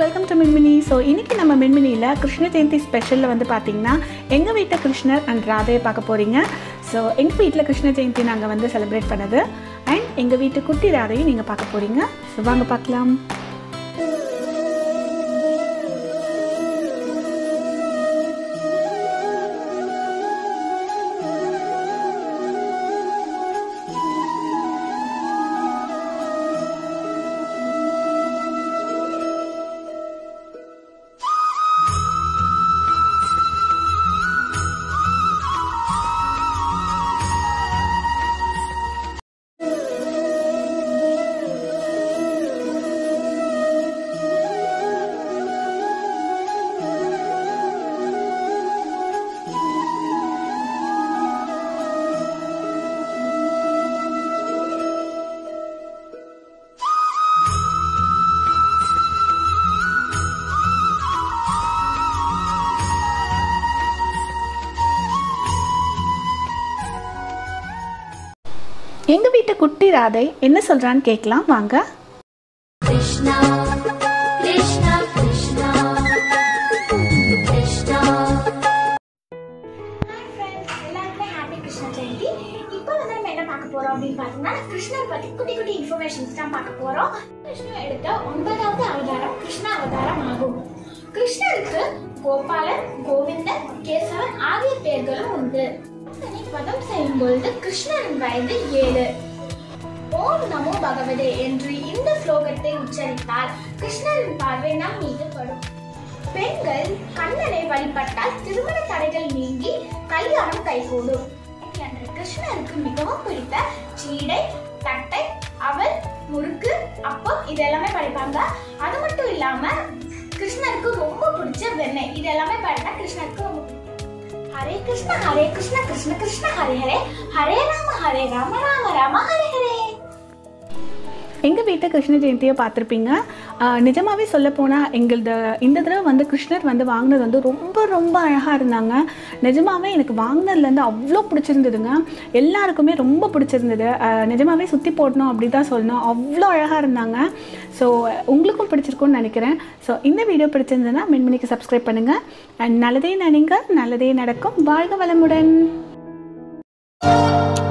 Welcome to மின்மினி so இன்றைக்கி நம்ம மின்மினியில் கிருஷ்ண ஜெயந்தி ஸ்பெஷலில் வந்து பார்த்தீங்கன்னா எங்கள் வீட்டில் கிருஷ்ணர் அண்ட் ராதையை பார்க்க போகிறீங்க ஸோ எங்கள் வீட்டில் கிருஷ்ண ஜெயந்தி நாங்கள் வந்து செலிப்ரேட் பண்ணது அண்ட் எங்கள் வீட்டு குட்டி ராதையும் நீங்கள் பார்க்க போகிறீங்க ஸோ வாங்க பார்க்கலாம் எங்கள் வீட்டு குட்டி ராதை என்ன சொல்கிறான்னு கேட்கலாம் வாங்க Krishna, Krishna, Krishna, Krishna. Hi friends எல்லாருக்குமே ஹாப்பி கிருஷ்ண ஜெயந்தி இப்போ வந்து நம்ம என்ன பார்க்க போறோம் அப்படின்னு பார்த்தீங்கன்னா கிருஷ்ணர் பத்தி குட்டி குட்டி இன்ஃபர்மேஷன்ஸ் தான் பார்க்க போறோம் விஷ்ணு எடுத்த ஒன்பதாவது அவதாரம் கிருஷ்ண அவதாரம் ஆகும் கிருஷ்ணருக்கு கோபாலன் கோவிந்தன் கேசவன் ஆகிய பெயர்களும் உண்டு கண்ணனை வதம் செய்யும் பொழுது கிருஷ்ணரின் வயது ஏழு ஓம் நமோ பகவதே என்று இந்த ஸ்லோகத்தை உச்சரித்தால் கிருஷ்ணரின் பார்வை நம் மீது படும் பெண்கள் கண்ணனை வழிபட்டால் திருமண தடைகள் நீங்கி கல்யாணம் கைகூடும் அன்று கிருஷ்ணருக்கு மிகவும் பிடித்த சீடை தட்டை அவல் முறுக்கு அப்பம் இது எல்லாமே படைப்பாங்க அது மட்டும் இல்லாம கிருஷ்ணருக்கு ரொம்ப பிடிச்ச வெண்ணெய் இது எல்லாமே படைத்தா கிருஷ்ணருக்கு ரொம்ப பிடிக்கும். ஹரே கிருஷ்ண ஹரே கிருஷ்ண கிருஷ்ண கிருஷ்ண ஹரே ஹரே ஹரே ராம ஹரே ராம ராம ராம ஹரே ஹரே எங்கள் வீட்டு கிருஷ்ண ஜெயந்தியை பார்த்துருப்பீங்க நிஜமாகவே சொல்லப்போனால் எங்களது இந்த தடவை வந்து கிருஷ்ணர் வந்து வாங்கினது வந்து ரொம்ப ரொம்ப அழகாக இருந்தாங்க நிஜமாகவே எனக்கு வாங்கினதுலேருந்து அவ்வளோ பிடிச்சிருந்ததுங்க எல்லாருக்குமே ரொம்ப பிடிச்சிருந்தது அஹ், நிஜமாவே சுற்றி போடணும் அப்படி தான் சொல்லணும் அவ்வளோ அழகாக இருந்தாங்க ஸோ உங்களுக்கும் பிடிச்சிருக்கும்னு நினைக்கிறேன் ஸோ இந்த வீடியோ பிடிச்சிருந்ததுன்னா மின்மினிக்கு சப்ஸ்கிரைப் பண்ணுங்கள் அண்ட் நல்லதே நினைங்க நல்லதே நடக்கும் வாழ்க வளமுடன்